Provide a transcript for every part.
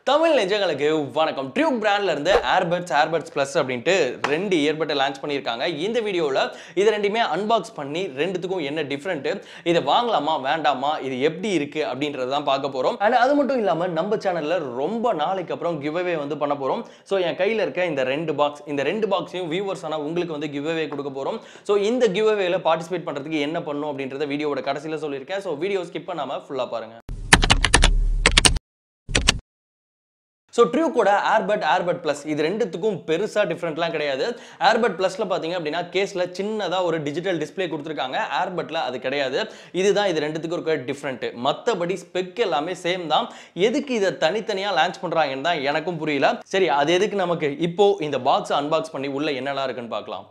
தமிழ் நெஞ்சங்களுக்கு வணக்கம் டியூப் பிராண்ட்ல இருந்து ஏர்பட்ஸ் ஏர்பட்ஸ் பிளஸ் அப்படின்ட்டு ரெண்டு இயர்பட்டை லான்ச் பண்ணியிருக்காங்க இந்த வீடியோவில் இது ரெண்டுமே அன்பாக்ஸ் பண்ணி ரெண்டுத்துக்கும் என்ன டிஃப்ரெண்ட் இதை வாங்கலாமா வேண்டாமா இது எப்படி இருக்கு அப்படின்றது தான் பார்க்க போறோம் அண்ட் அது மட்டும் இல்லாம நம்ம சேனல்ல ரொம்ப நாளைக்கு அப்புறம் கிவ்அவே வந்து பண்ண போறோம் ஸோ என் கையில இருக்க இந்த ரெண்டு பாக்ஸ் இந்த ரெண்டு பாக்ஸையும் வியூவர்ஸ் ஆனால் உங்களுக்கு வந்து கிவ்அவே கொடுக்க போறோம் ஸோ இந்த கிவ்அவேல பார்ட்டிசிபேட் பண்றதுக்கு என்ன பண்ணும் அப்படின்றத வீடியோவோட கடைசியில் சொல்லியிருக்கேன் ஸோ வீடியோ ஸ்கிப் பண்ணாம ஃபுல்லா பாருங்க ஸோ ட்ரியூக்கோட ஏர்பட் ஏர்பட் ப்ளஸ் இது ரெண்டுத்துக்கும் பெருசாக டிஃப்ரெண்ட்லாம் கிடையாது ஏர்பட் ப்ளஸில் பார்த்தீங்க அப்படின்னா கேஸில் சின்னதாக ஒரு டிஜிட்டல் டிஸ்ப்ளே கொடுத்துருக்காங்க ஏர்பட்டில் அது கிடையாது இதுதான் இது ரெண்டுத்துக்கும் இருக்க டிஃப்ரெண்ட்டு மற்றபடி ஸ்பெக் எல்லாமே சேம் தான் எதுக்கு இதை தனித்தனியாக லான்ச் பண்ணுறாங்கன்னு தான் எனக்கும் புரியல சரி அது எதுக்கு நமக்கு இப்போ இந்த பாக்ஸை அன்பாக்ஸ் பண்ணி உள்ள என்னெல்லாம் இருக்குன்னு பார்க்கலாம்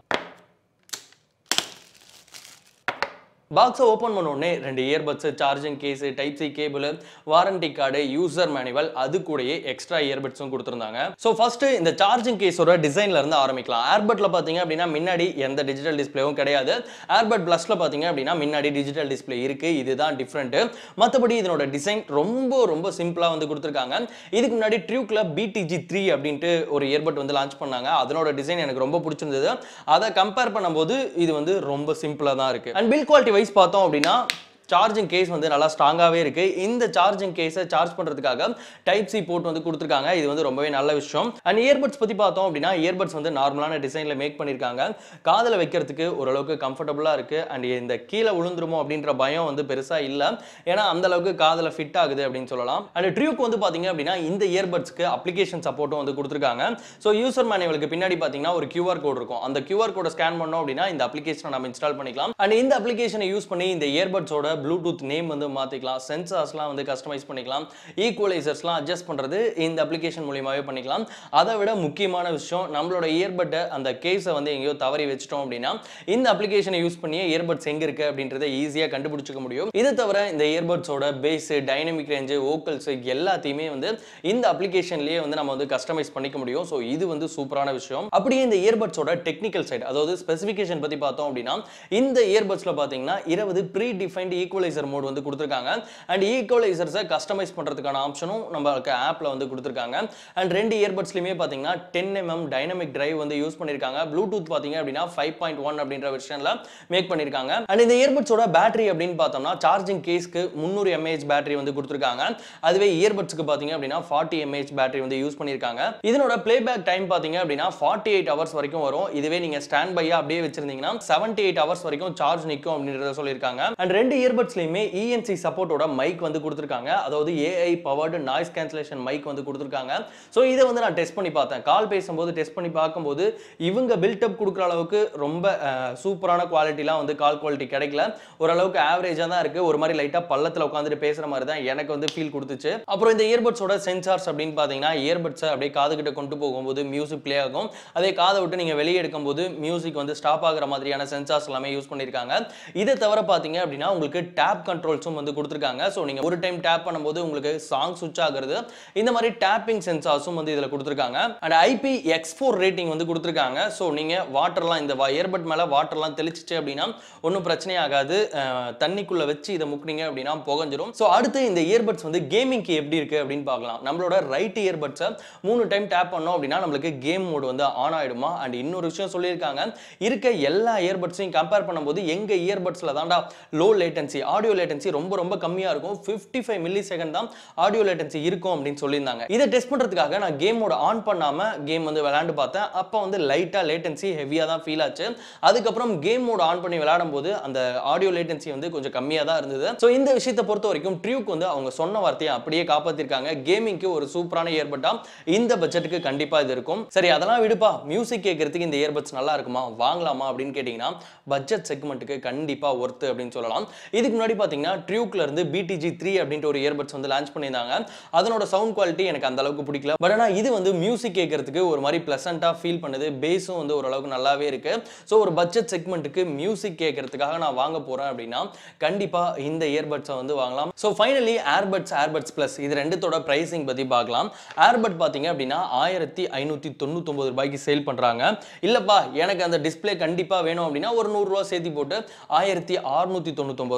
பாக்ஸை ஓப்பன் பண்ண உடனே ரெண்டு earbuds charging case type C cable warranty card user manual அது கூடயே எக்ஸ்ட்ரா இயர்பட்ஸும் கொடுத்துருந்தாங்க ஸோ ஃபர்ஸ்ட் இந்த சார்ஜிங் கேஸோட டிசைன்ல இருந்து ஆரம்பிக்கலாம் ஏர்பட்ல பார்த்தீங்க அப்படின்னா முன்னாடி எந்த டிஜிட்டல் டிஸ்பிளேவும் கிடையாது ஏர்பட் பிளஸ்ல பார்த்தீங்க அப்படின்னா முன்னாடி டிஜிட்டல் டிஸ்பிளே இருக்கு இதுதான் டிஃப்ரெண்ட் மற்றபடி இதனோட டிசைன் ரொம்ப ரொம்ப சிம்பிளா வந்து கொடுத்துருக்காங்க இதுக்கு முன்னாடி ட்ரியூக்ல பிடிஜி த்ரீ அப்படின்ட்டு ஒரு இயர்பட் வந்து லான்ச் பண்ணாங்க அதனோட டிசைன் எனக்கு ரொம்ப பிடிச்சிருந்தது அதை கம்பேர் பண்ணும்போது இது வந்து ரொம்ப சிம்பிளா தான் இருக்கு அண்ட் பில் குவாலிட்டி வைஸ் பார்த்தோம் அப்படின்னா சார்ஜிங் கேஸ் வந்து நல்லா ஸ்ட்ராங்காகவே இருக்கு இந்த சார்ஜிங் கேஸை சார்ஜ் பண்ணுறதுக்காக டைப் சி போர்ட் வந்து கொடுத்துருக்காங்க இது வந்து ரொம்பவே நல்ல விஷயம் அண்ட் இயர்பட்ஸ் பற்றி பார்த்தோம் அப்படின்னா இயர்பட்ஸ் வந்து நார்மலான டிசைனில் மேக் பண்ணியிருக்காங்க காதில் வைக்கிறதுக்கு ஓரளவுக்கு கம்ஃபர்டபுளாக இருக்கு அண்ட் இந்த கீழே விழுந்துருமோ அப்படின்ற பயம் வந்து பெருசாக இல்லை ஏன்னா அந்த அளவுக்கு காதில் ஃபிட் ஆகுது அப்படின்னு சொல்லலாம் அண்ட் ட்ரியூக் வந்து பார்த்தீங்க அப்படின்னா இந்த இயர்பட்ஸ்க்கு அப்ளிகேஷன் சப்போர்ட்டும் வந்து கொடுத்துருக்காங்க ஸோ யூசர் மேனுவலுக்கு பின்னாடி பார்த்தீங்கன்னா ஒரு QR கோட் இருக்கும் அந்த QR கோடை ஸ்கேன் பண்ணோம் அப்படின்னா இந்த அப்ளிகேஷனை நம்ம இன்ஸ்டால் பண்ணிக்கலாம் அண்ட் இந்த அப்ளிகேஷனை யூஸ் பண்ணி இந்த இயர்பட்ஸோட ப்ளூடூத் நேம் வந்து மாற்றிக்கலாம் சென்சார்ஸ்லாம் வந்து கஸ்டமைஸ் பண்ணிக்கலாம் ஈக்குவலைசர்ஸ்லாம் அட்ஜஸ்ட் பண்ணுறது இந்த அப்ளிகேஷன் மூலியமாகவே பண்ணிக்கலாம் அதை விட முக்கியமான விஷயம் நம்மளோட இயர்பட்டை அந்த கேஸை வந்து எங்கேயோ தவறி வச்சிட்டோம் அப்படின்னா இந்த அப்ளிகேஷனை யூஸ் பண்ணியே இயர்பட்ஸ் எங்கே இருக்குது அப்படின்றத ஈஸியாக கண்டுபிடிச்சிக்க முடியும் இது தவிர இந்த இயர்பட்ஸோட பேஸ் டைனமிக் ரேஞ்சு வோக்கல்ஸ் எல்லாத்தையுமே வந்து இந்த அப்ளிகேஷன்லேயே வந்து நம்ம வந்து கஸ்டமைஸ் பண்ணிக்க முடியும் ஸோ இது வந்து சூப்பரான விஷயம் அப்படியே இந்த இயர்பட்ஸோட டெக்னிக்கல் சைடு அதாவது ஸ்பெசிஃபிகேஷன் பற்றி பார்த்தோம் அப்படின்னா இந்த இயர்பட்ஸில் பார்த்தீங்கன்னா இருபது ப்ரீ டிஃபைன்டு ஈக்குவலைசர் மோட் வந்து கொடுத்துருக்காங்க அண்ட் ஈக்குவலைசர்ஸை கஸ்டமைஸ் பண்ணுறதுக்கான ஆப்ஷனும் நம்மளுக்கு ஆப்பில் வந்து கொடுத்துருக்காங்க அண்ட் ரெண்டு இயர்பட்ஸ்லையுமே பார்த்தீங்கன்னா டென் எம்எம் டைனமிக் டிரைவ் வந்து யூஸ் பண்ணியிருக்காங்க ப்ளூடூத் பார்த்தீங்க அப்படின்னா ஃபைவ் பாயிண்ட் ஒன் அப்படின்ற வெர்ஷனில் மேக் பண்ணியிருக்காங்க அண்ட் இந்த இயர்பட்ஸோட பேட்டரி அப்படின்னு பார்த்தோம்னா சார்ஜிங் கேஸ்க்கு முந்நூறு எம்ஏஹெச் பேட்டரி வந்து கொடுத்துருக்காங்க அதுவே இயர்பட்ஸ்க்கு பார்த்தீங்க அப்படின்னா ஃபார்ட்டி எம்ஏஹெச் பேட்டரி வந்து யூஸ் பண்ணியிருக்காங்க இதனோட பிளேபேக் டைம் பார்த்தீங்க அப்படின்னா ஃபார்ட்டி எயிட் ஹவர்ஸ் வரைக்கும் வரும் இதுவே நீங்கள் ஸ்டாண்ட் பையாக அப்படியே வச்சிருந்தீங்கன்னா செவன்டி எயிட் ஹவர்ஸ் வரைக்கும் சார்ஜ் நிற்கும் அப்படின்றத சொல்லியிருக்காங்க அண்ட் ரெண்டு இயர்பட்ஸ்லையுமே இஎன்சி சப்போர்ட்டோட மைக் வந்து கொடுத்துருக்காங்க அதாவது AI powered noise cancellation mic வந்து கொடுத்துருக்காங்க ஸோ இதை வந்து நான் டெஸ்ட் பண்ணி பார்த்தேன் கால் பேசும்போது டெஸ்ட் பண்ணி பார்க்கும்போது இவங்க பில்டப் கொடுக்குற அளவுக்கு ரொம்ப சூப்பரான குவாலிட்டிலாம் வந்து கால் குவாலிட்டி கிடைக்கல ஓரளவுக்கு ஆவரேஜாக தான் இருக்குது ஒரு மாதிரி லைட்டாக பள்ளத்தில் உட்காந்துட்டு பேசுகிற மாதிரி தான் எனக்கு வந்து ஃபீல் கொடுத்துச்சு அப்புறம் இந்த இயர்பட்ஸோட சென்சார்ஸ் அப்படின்னு பார்த்தீங்கன்னா இயர்பட்ஸை அப்படியே காதுகிட்ட கொண்டு போகும்போது மியூசிக் ப்ளே ஆகும் அதே காதை விட்டு நீங்கள் வெளியே எடுக்கும்போது மியூசிக் வந்து ஸ்டாப் ஆகிற மாதிரியான சென்சார்ஸ் எல்லாமே யூஸ் பண்ணியிருக்காங்க இதை தவிர பார்த்தீங்க அப்படின்னா உங்களுக்கு டேப் கண்ட்ரோல்ஸும் வந்து கொடுத்துருக்காங்க ஸோ நீங்கள் ஒரு டைம் டேப் பண்ணும்போது உங்களுக்கு சாங் சுவிச் ஆகுறது இந்த மாதிரி டேப்பிங் சென்சார்ஸும் வந்து இதில் கொடுத்துருக்காங்க and IP X four rating வந்து கொடுத்துருக்காங்க ஸோ நீங்கள் வாட்டர்லாம் இந்த இயர்பட் மேலே வாட்டர்லாம் தெளிச்சிச்சு அப்படின்னா ஒன்றும் பிரச்சனை ஆகாது அஹ், தண்ணிக்குள்ளே வச்சு இதை முக்குனீங்க அப்படின்னா புகஞ்சிரும் ஸோ அடுத்து இந்த இயர்பட்ஸ் வந்து கேமிங்க்கு எப்படி இருக்குது அப்படின்னு பார்க்கலாம் நம்மளோட ரைட் இயர்பட்ஸை மூணு டைம் டேப் பண்ணோம் அப்படின்னா நம்மளுக்கு கேம் மோடு வந்து ஆன் ஆயிடுமா அண்ட் இன்னொரு விஷயம் சொல்லியிருக்காங்க இருக்க எல்லா இயர்பட்ஸையும் கம்பேர் பண்ணும்போது எங்கள் இயர்பட்ஸில் தான்டா லோ லேட்டன்சி ஆடியோ லேட்டன்சி ரொம்ப ரொம்ப கம்மியாக இருக்கும் ஃபிஃப்டி ஃபைவ் மில்லி செகண்ட் தான் ஆடியோ லேட்டன்சி இருக்கும் அப்படின்னு சொல்லியிருந்தாங்க இதை டெஸ்ட் பண்ணுறதுக்காக நான் கேமோட ஆன் பண்ணாமல் கேம் வந்து விளையாண்டு பார்த்தேன் அப்போ வந்து லைட்டாக லேட்டன்சி ஹெவியாக தான் ஃபீல் ஆச்சு அதுக்கப்புறம் கேம் மோட் ஆன் பண்ணி விளையாடும் போது அந்த ஆடியோ லேட்டன்சி வந்து கொஞ்சம் கம்மியாக தான் இருந்தது ஸோ இந்த விஷயத்தை பொறுத்த வரைக்கும் ட்ரியூக் வந்து அவங்க சொன்ன வார்த்தையை அப்படியே காப்பாற்றிருக்காங்க கேமிங்க்கு ஒரு சூப்பரான இயர்பட்டா இந்த பட்ஜெட்டுக்கு கண்டிப்பாக இது இருக்கும் சரி அதெல்லாம் விடுப்பா மியூசிக் கேட்கறதுக்கு இந்த இயர்பட்ஸ் நல்லா இருக்குமா வாங்கலாமா அப்படின்னு கேட்டிங்கன்னா பட்ஜெட் செக்மெண்ட்டுக்கு கண்டிப்பாக ஒர்த்து அப்படின்னு சொல்லலாம் இதுக்கு முன்னாடி பார்த்தீங்கன்னா ட்ரியூக்ல இருந்து பிடிஜி த்ரீ அப்படின்ட்டு ஒரு இயர்பட்ஸ் வந்து லான்ச் பண்ணியிருந்தாங்க அதனோட சவுண்ட் குவாலிட்டி எனக்கு அந்த அளவுக்கு பிடிக்கல பட் ஆனால் இது வந்து மியூசிக் கேட்கறதுக்கு ஒரு மாதிரி ப்ளசண்ட்டாக ஃபீல் பண்ணுது பேஸும் வந்து ஓரளவுக்கு நல்லாவே இருக்கு ஸோ ஒரு பட்ஜெட் செக்மெண்ட்டுக்கு மியூசிக் கேட்கறதுக்காக நான் வாங்க போறேன் அப்படின்னா கண்டிப்பாக இந்த இயர்பட்ஸை வந்து வாங்கலாம் so finally Airbuds Airbuds plus இது ரெண்டுத்தோட ப்ரைசிங் பற்றி பார்க்கலாம் ஏர்பட் பார்த்தீங்க அப்படின்னா ஆயிரத்தி ஐநூற்றி தொண்ணூத்தொம்பது ரூபாய்க்கு சேல் பண்ணுறாங்க இல்லைப்பா எனக்கு அந்த டிஸ்ப்ளே கண்டிப்பாக வேணும் அப்படின்னா ஒரு நூறுரூவா சேர்த்து போட்டு ஆயிரத்தி அறுநூற்றி தொண்ணூத்தொம்பது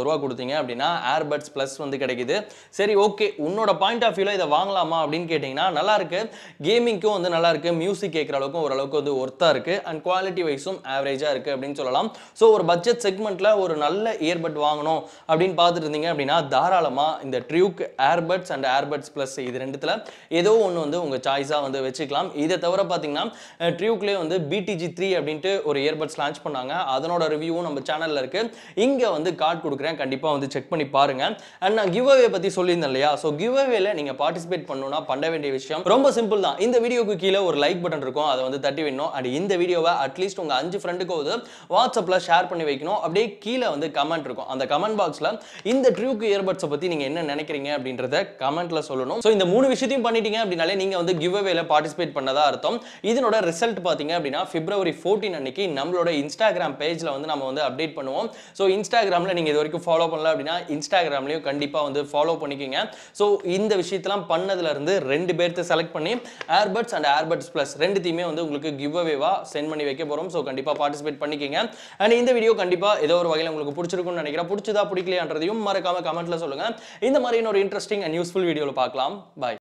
ரூபா கொடுத்தீங்க அப்படின்னா ஏர்பட்ஸ் ப்ளஸ் வந்து கிடைக்குது சரி ஓகே உன்னோட பாயிண்ட் ஆஃப் வியூவில் இதை வாங்கலாமா அப்படின்னு கேட்டிங்கன்னா நல்லா இருக்கு கேமிங்க்கும் வந்து நல்லா இருக்கு மியூசிக் கேட்குற அளவுக்கு ஓரளவுக்கு வந்து ஒர்த்தாக இருக்கு அண்ட் குவாலிட்டி வைஸும் ஆவரேஜாக இருக்கு அப்படின்னு சொல்லலாம் ஸோ ஒரு பட்ஜெட் செக்மெண்ட்ல ஒரு நல்ல இயர்பட் வாங்கணும் அப்படின்னு பார்த்துட்டு இருந்தீங்க அப்படின்னா தாராளமாக இந்த Truke Airbuds and Airbuds plus இது ரெண்டுத்துல ஏதோ ஒன்று வந்து உங்கள் சாய்ஸாக வந்து வச்சுக்கலாம் இதை தவிர பார்த்தீங்கன்னா ட்ரியூக்லேயே வந்து பிடிஜி த்ரீ அப்படின்ட்டு ஒரு இயர்பட்ஸ் லான்ச் பண்ணாங்க அதனோட ரிவ்யூவும் நம்ம சேனலில் இருக்கு இங்கே வந்து கார்டு கொடுக்குறேன் கண்டிப்பாக வந்து செக் பண்ணி பாருங்க அண்ட் நான் கிவ் அவே பற்றி சொல்லியிருந்தேன் இல்லையா ஸோ கிவ் அவேல நீங்கள் பார்ட்டிசிபேட் பண்ணணும்னா பண்ண வேண்டிய விஷயம் ரொம்ப சிம்பிள் தான் இந்த வீடியோக்கு கீழே ஒரு லைக் பட்டன் இருக்கும் அதை வந்து தட்டி விடணும் அண்ட் இந்த வீடியோவை அட்லீஸ்ட் உங்கள் அஞ்சு ஃப்ரெண்டுக்கு வந்து வாட்ஸ்அப்பில் ஷேர் பண்ணி வைக்கணும் அப்படியே கீழே வந்து கமெண்ட் இருக்கும் அந்த கமெண்ட் பாக்ஸில் இந்த ட்ரியூக் இயர்பட்ஸை பற்றி நீங்கள் என்ன நினைக்கிறீங்க அப்படின்றத கமெண்ட்ல சொல்லணும் ஸோ இந்த மூணு விஷயத்தையும் பண்ணிட்டீங்க அப்படின்னாலே நீங்கள் வந்து கிவ் அவேல பார்ட்டிசிபேட் பண்ணதா அர்த்தம் இதனோட ரிசல்ட் பார்த்தீங்க அப்படின்னா பிப்ரவரி ஃபோர்டீன் அன்னைக்கு நம்மளோட இன்ஸ்டாகிராம் பேஜில் வந்து நம்ம வந்து அப்டேட் பண்ணுவோம் ஸோ இன்ஸ்டாகிராமில் நீங்கள் இது வரைக்கும் ஃபாலோ பண்ணல அப்படின்னா இன்ஸ்டாகிராம்லையும் கண்டிப்பாக வந்து ஃபாலோ பண்ணிக்கிங்க ஸோ இந்த விஷயத்தெல்லாம் பண்ணதுல இருந்து ரெண்டு பேர்த்து செலக்ட் பண்ணி ஏர்பட்ஸ் அண்ட் ஏர்பட்ஸ் ப்ளஸ் ரெண்டுத்தையுமே வந்து உங்களுக்கு கிவ் அவேவா சென்ட் பண்ணி வைக்க போகிறோம் ஸோ கண்டிப்பாக பார்ட்டிசிபேட் பண்ணிக்கிங்க அண்ட் இந்த வீடியோ கண்டிப்பாக ஏதோ ஒரு வகையில் உங்களுக்கு பிடிச்சிருக்கும்னு நினைக்கிறேன் பிடிச்சதா பிடிக்கலையான்றதையும் மறக்காம கமெண்ட்ல சொல்லுங்க இந்த மாதிரி இன்னொரு இன்ட்ரெஸ்டிங் அண்ட் யூஸ்ஃபுல் வீடியோவில் பார்க்கலாம் பாய்